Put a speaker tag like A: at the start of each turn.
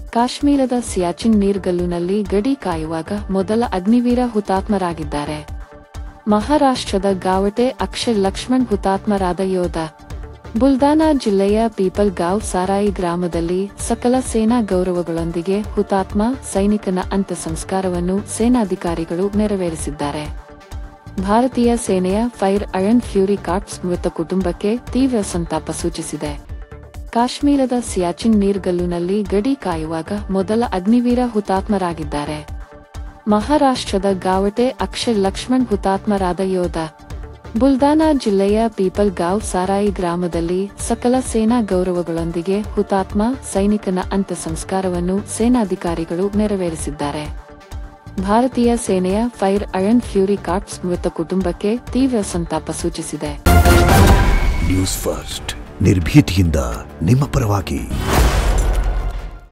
A: ಕಾಶ್ಮೀರದ ಸಿಯಾಚಿನ್ ನೀರ್ಗಲ್ಲುನಲ್ಲಿ ಗಡಿ ಕಾಯುವಾಗ ಮೊದಲ ಅಗ್ನಿವೀರ ಹುತಾತ್ಮರಾಗಿದ್ದಾರೆ ಮಹಾರಾಷ್ಟ್ರದ ಗಾವಟೆ ಅಕ್ಷರ್ ಲಕ್ಷ್ಮಣ್ ಹುತಾತ್ಮರಾದ ಯೋಧ ಬುಲ್ದಾನಾ ಜಿಲ್ಲೆಯ ಪೀಪಲ್ ಗಾಂವ್ ಸಾರಾಯಿ ಗ್ರಾಮದಲ್ಲಿ ಸಕಲ ಸೇನಾ ಗೌರವಗಳೊಂದಿಗೆ ಹುತಾತ್ಮ ಸೈನಿಕನ ಅಂತ್ಯ ಸಂಸ್ಕಾರವನ್ನು ಸೇನಾಧಿಕಾರಿಗಳು ನೆರವೇರಿಸಿದ್ದಾರೆ ಭಾರತೀಯ ಸೇನೆಯ ಫೈರ್ ಅಯನ್ ಫ್ಯೂರಿ ಕಾರ್ಪ್ಸ್ ಮೃತ ಕುಟುಂಬಕ್ಕೆ ತೀವ್ರ ಸಂತಾಪ ಸೂಚಿಸಿದೆ ಕಾಶ್ಮೀರದ ಸಿಯಾಚಿನ್ ನೀರ್ಗಲ್ಲುನಲ್ಲಿ ಗಡಿ ಕಾಯುವಾಗ ಮೊದಲ ಅಗ್ನಿವೀರ ಹುತಾತ್ಮರಾಗಿದ್ದಾರೆ ಮಹಾರಾಷ್ಟ್ರದ ಗಾವಟೆ ಅಕ್ಷರ್ ಲಕ್ಷ್ಮಣ್ ಹುತಾತ್ಮರಾದ ಯೋಧ ಬುಲ್ದಾನಾ ಜಿಲ್ಲೆಯ ಪೀಪಲ್ ಗಾಂವ್ ಸಾರಾಯಿ ಗ್ರಾಮದಲ್ಲಿ ಸಕಲ ಸೇನಾ ಗೌರವಗಳೊಂದಿಗೆ ಹುತಾತ್ಮ ಸೈನಿಕನ ಅಂತ್ಯ ಸಂಸ್ಕಾರವನ್ನು ಸೇನಾಧಿಕಾರಿಗಳು ನೆರವೇರಿಸಿದ್ದಾರೆ ಭಾರತೀಯ ಸೇನೆಯ ಫೈರ್ ಅಯನ್ ಫ್ಯೂರಿ ಕಾರ್ಪ್ಸ್ ಮೃತ ಕುಟುಂಬಕ್ಕೆ ತೀವ್ರ ಸಂತಾಪ ಸೂಚಿಸಿದೆ
B: ನ್ಯೂಸ್ ಫಸ್ಟ್ ನಿರ್ಭೀತಿಯಿಂದ ನಿಮ್ಮ ಪರವಾಗಿ